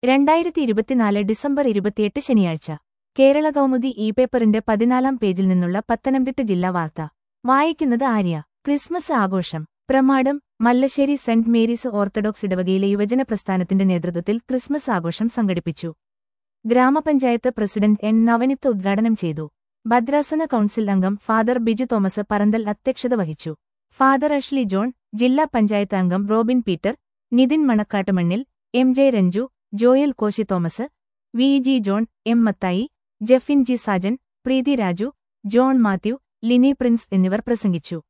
രണ്ടായിരത്തി ഇരുപത്തിനാല് ഡിസംബർ ഇരുപത്തിയെട്ട് ശനിയാഴ്ച കേരള കൗമുദി ഇ പേപ്പറിന്റെ പതിനാലാം പേജിൽ നിന്നുള്ള പത്തനംതിട്ട ജില്ലാ വാർത്ത വായിക്കുന്നത് ആര്യ ക്രിസ്മസ് ആഘോഷം Pramadam Mallassery Saint Mary's Orthodox ഇടവകയിലെ യുവജന പ്രസ്ഥാനത്തിന്റെ നേതൃത്വത്തിൽ ക്രിസ്മസ് ആഘോഷം സംഘടിപ്പിച്ചു ഗ്രാമപഞ്ചായത്ത് പ്രസിഡന്റ് എൻ നവനിത്ത് ഉദ്ഘാടനം ചെയ്തു ഭദ്രാസന കൌൺസിൽ അംഗം ഫാദർ ബിജു തോമസ് പറന്തൽ അധ്യക്ഷത വഹിച്ചു ഫാദർ അഷ്ലി ജോൺ ജില്ലാ പഞ്ചായത്ത് അംഗം Robin Peter Nithin Manakkattumannil M J Ranju Joel Koshy Thomas V G John M Mathai Jefin G Sajan Preethi Raju John Mathew Lini Prince എന്നിവർ പ്രസംഗിച്ചു